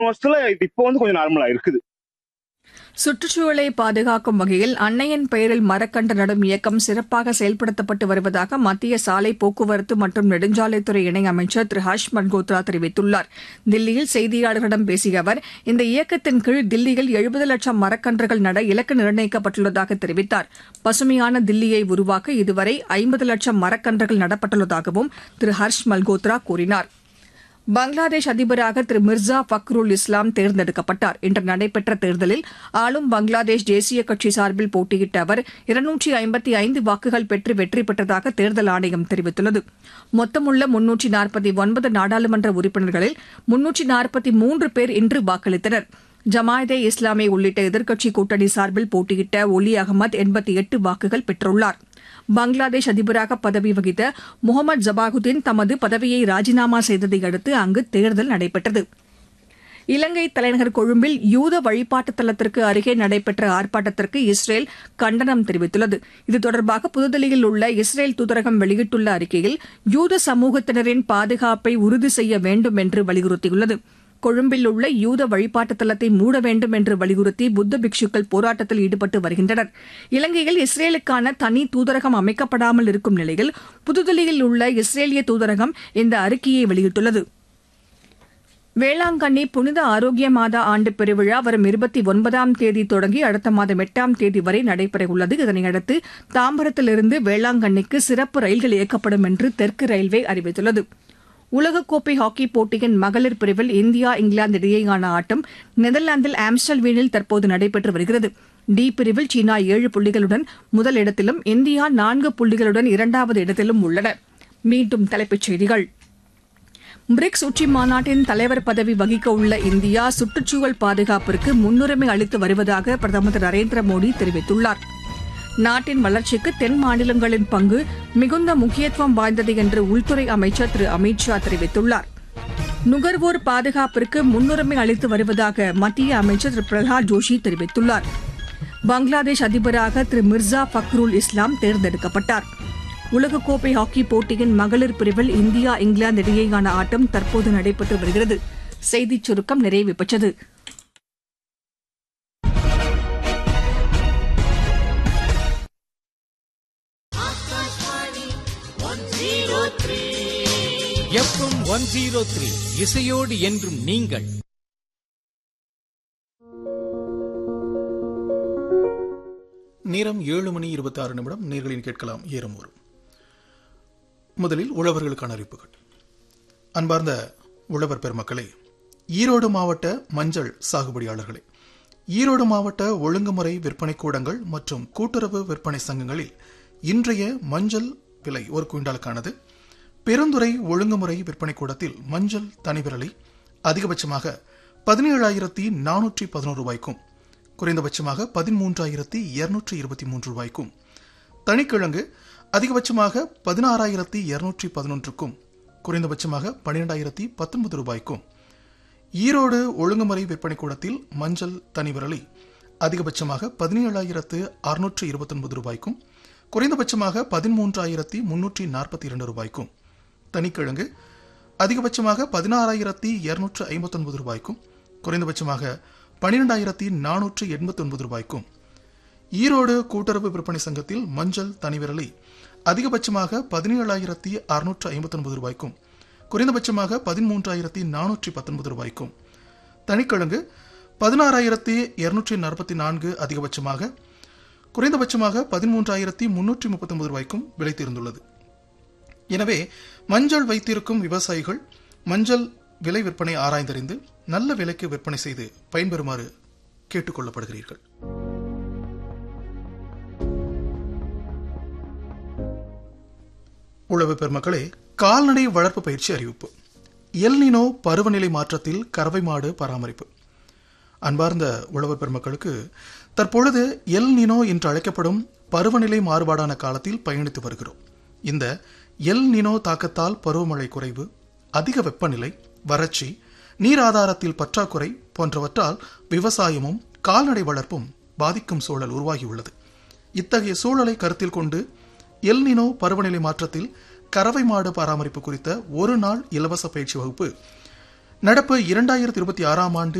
வருஷத்துல இது இப்போ வந்து கொஞ்சம் நார்மலா இருக்குது சுற்றுச்சூழலை பாதுகாக்கும் வகையில் அன்னையின் பெயரில் மரக்கன்று நடும் இயக்கம் சிறப்பாக செயல்படுத்தப்பட்டு வருவதாக மத்திய சாலை போக்குவரத்து மற்றும் நெடுஞ்சாலைத்துறை இணையமைச்சர் திரு ஹர்ஷ் மல்கோத்ரா தெரிவித்துள்ளார் தில்லியில் செய்தியாளர்களிடம் பேசிய அவர் இந்த இயக்கத்தின் கீழ் தில்லியில் எழுபது லட்சம் மரக்கன்றுகள் நட இலக்கு நிர்ணயிக்கப்பட்டுள்ளதாக தெரிவித்தார் பசுமையான தில்லியை உருவாக்க இதுவரை ஐம்பது லட்சம் மரக்கன்றுகள் நடப்பட்டுள்ளதாகவும் திரு ஹர்ஷ் மல்கோத்ரா கூறினார் பங்களாதேஷ் அதிபராக திரு மிர்சா ஃபக்ருல் இஸ்லாம் தேர்ந்தெடுக்கப்பட்டார் இன்று நடைபெற்ற தேர்தலில் ஆளும் பங்களாதேஷ் தேசிய கட்சி சார்பில் போட்டியிட்ட அவர் இருநூற்றி ஐம்பத்தி ஐந்து வாக்குகள் பெற்று வெற்றி பெற்றதாக தேர்தல் ஆணையம் தெரிவித்துள்ளது மொத்தமுள்ள முன்னூற்றி நாற்பத்தி ஒன்பது நாடாளுமன்ற உறுப்பினர்களில் முன்னூற்றி நாற்பத்தி மூன்று பேர் இன்று வாக்களித்தனர் ஜமாயதே இஸ்லாமி உள்ளிட்ட எதிர்க்கட்சி கூட்டணி சார்பில் போட்டியிட்ட ஒலி அகமது எண்பத்தி எட்டு வாக்குகள் பெற்றுள்ளார் பங்களாதேஷ் அதிபராக பதவி வகித்த முகமது ஜபாகுதீன் தமது பதவியை ராஜினாமா செய்ததை அடுத்து அங்கு தேர்தல் நடைபெற்றது இலங்கை தலைநகர் கொழும்பில் யூத வழிபாட்டு தலத்திற்கு அருகே நடைபெற்ற ஆர்ப்பாட்டத்திற்கு இஸ்ரேல் கண்டனம் தெரிவித்துள்ளது இது தொடர்பாக புதுதில்லியில் உள்ள இஸ்ரேல் தூதரகம் வெளியிட்டுள்ள அறிக்கையில் யூத சமூகத்தினரின் பாதுகாப்பை உறுதி செய்ய வேண்டும் என்று வலியுறுத்தியுள்ளது கொழும்பில் உள்ள யூத வழிபாட்டு தலத்தை மூட வேண்டும் என்று வலியுறுத்தி புத்த பிக்ஷுக்கள் போராட்டத்தில் ஈடுபட்டு வருகின்றனர் இலங்கையில் இஸ்ரேலுக்கான தனி தூதரகம் அமைக்கப்படாமல் இருக்கும் நிலையில் புதுதில்லியில் உள்ள இஸ்ரேலிய தூதரகம் இந்த அறிக்கையை வெளியிட்டுள்ளது வேளாங்கண்ணி புனித ஆரோக்கிய மாதா ஆண்டு பெருவிழா வரும் இருபத்தி ஒன்பதாம் தேதி தொடங்கி அடுத்த மாதம் எட்டாம் தேதி வரை நடைபெறவுள்ளது இதனையடுத்து தாம்பரத்திலிருந்து வேளாங்கண்ணிக்கு சிறப்பு ரயில்கள் இயக்கப்படும் என்று தெற்கு ரயில்வே அறிவித்துள்ளது உலகக்கோப்பை ஹாக்கி போட்டியின் மகளிர் பிரிவில் இந்தியா இங்கிலாந்து இடையேயான ஆட்டம் நெதர்லாந்தில் ஆம்ஸ்டல்வீனில் தற்போது நடைபெற்று வருகிறது டி பிரிவில் சீனா ஏழு புள்ளிகளுடன் முதல் இடத்திலும் இந்தியா நான்கு புள்ளிகளுடன் இரண்டாவது இடத்திலும் உள்ளன மீண்டும் தலைப்புச் செய்திகள் பிரிக்ஸ் உச்சி மாநாட்டின் தலைவர் பதவி வகிக்க உள்ள இந்தியா சுற்றுச்சூழல் பாதுகாப்பிற்கு முன்னுரிமை அளித்து வருவதாக பிரதமர் திரு நரேந்திர மோடி தெரிவித்துள்ளார் நாட்டின் வளர்ச்சிக்கு தென் மாநிலங்களின் பங்கு மிகுந்த முக்கியத்துவம் வாய்ந்தது என்று உள்துறை அமைச்சர் திரு அமித் ஷா தெரிவித்துள்ளார் நுகர்வோர் பாதுகாப்பிற்கு முன்னுரிமை அளித்து வருவதாக மத்திய அமைச்சர் திரு பிரகலாத் ஜோஷி தெரிவித்துள்ளார் பங்களாதேஷ் அதிபராக திரு மிர்சா ஃபக்ருல் இஸ்லாம் தேர்ந்தெடுக்கப்பட்டார் உலகக்கோப்பை ஹாக்கி போட்டியின் மகளிர் பிரிவில் இந்தியா இங்கிலாந்து இடையேயான ஆட்டம் தற்போது நடைபெற்று வருகிறது செய்திச் சுருக்கம் நிறைவு பெற்றது எஃப்எம் ஒன் ஜீரோ த்ரீ இசையோடு என்றும் நீங்கள் நேரம் ஏழு மணி இருபத்தி ஆறு நிமிடம் நேர்களின் கேட்கலாம் ஏறுமூர் முதலில் உழவர்களுக்கான அறிவிப்புகள் அன்பார்ந்த உழவர் பெருமக்களே ஈரோடு மாவட்ட மஞ்சள் சாகுபடியாளர்களே ஈரோடு மாவட்ட ஒழுங்குமுறை விற்பனை கூடங்கள் மற்றும் கூட்டுறவு விற்பனை சங்கங்களில் இன்றைய மஞ்சள் விலை ஒரு குவிண்டாலுக்கானது பெருந்துறை ஒழுங்குமுறை விற்பனை கூடத்தில் மஞ்சள் தனிவிரலை அதிகபட்சமாக பதினேழாயிரத்தி நானூற்றி பதினோரு ரூபாய்க்கும் குறைந்தபட்சமாக பதிமூன்றாயிரத்தி இருநூற்றி இருபத்தி மூன்று ரூபாய்க்கும் தனிக்கிழங்கு அதிகபட்சமாக பதினாறாயிரத்தி இருநூற்றி பதினொன்றுக்கும் குறைந்தபட்சமாக பன்னிரெண்டாயிரத்தி பத்தொன்பது ரூபாய்க்கும் ஈரோடு ஒழுங்குமுறை விற்பனை கூடத்தில் மஞ்சள் தனிவிரலை அதிகபட்சமாக பதினேழாயிரத்து அறுநூற்று இருபத்தொன்பது ரூபாய்க்கும் குறைந்தபட்சமாக பதிமூன்றாயிரத்தி முன்னூற்றி நாற்பத்தி இரண்டு ரூபாய்க்கும் தனிக்கிழங்கு அதிகபட்சமாக பதினாறாயிரத்தி இருநூற்று ஐம்பத்தொன்பது ரூபாய்க்கும் குறைந்தபட்சமாக பனிரெண்டாயிரத்தி நானூற்று எண்பத்தி ஒன்பது ரூபாய்க்கும் ஈரோடு கூட்டுறவு விற்பனை சங்கத்தில் மஞ்சள் தனிவிரலை அதிகபட்சமாக பதினேழாயிரத்தி அறுநூற்று ஐம்பத்தி ஒன்பது ரூபாய்க்கும் குறைந்தபட்சமாக பதிமூன்றாயிரத்தி நானூற்றி பத்தொன்பது ரூபாய்க்கும் தனிக்கிழங்கு பதினாறாயிரத்தி இருநூற்றி நாற்பத்தி நான்கு அதிகபட்சமாக குறைந்தபட்சமாக பதிமூன்றாயிரத்தி முன்னூற்றி முப்பத்தொன்பது ரூபாய்க்கும் விலை தீர்ந்துள்ளது எனவே மஞ்சள் வைத்திருக்கும் விவசாயிகள் மஞ்சள் விலை விற்பனை ஆராய்ந்தறிந்து நல்ல விலைக்கு விற்பனை செய்து பயன்பெறுமாறு கேட்டுக்கொள்ளப்படுகிறீர்கள் உழவு பெருமக்களே கால்நடை வளர்ப்பு பயிற்சி அறிவிப்பு எல்னினோ பருவநிலை மாற்றத்தில் கறவை மாடு பராமரிப்பு அன்பார்ந்த உழவர் பெருமக்களுக்கு தற்பொழுது எல் நினோ என்று அழைக்கப்படும் பருவநிலை மாறுபாடான காலத்தில் பயணித்து வருகிறோம் இந்த எல் நினோ தாக்கத்தால் பருவமழை குறைவு அதிக வெப்பநிலை வறட்சி நீர் ஆதாரத்தில் பற்றாக்குறை போன்றவற்றால் விவசாயமும் கால்நடை வளர்ப்பும் பாதிக்கும் சூழல் உருவாகியுள்ளது இத்தகைய சூழலை கருத்தில் கொண்டு எல் நினோ பருவநிலை மாற்றத்தில் கறவை மாடு பராமரிப்பு குறித்த ஒரு நாள் இலவச பயிற்சி வகுப்பு நடப்பு இரண்டாயிரத்தி இருபத்தி ஆறாம் ஆண்டு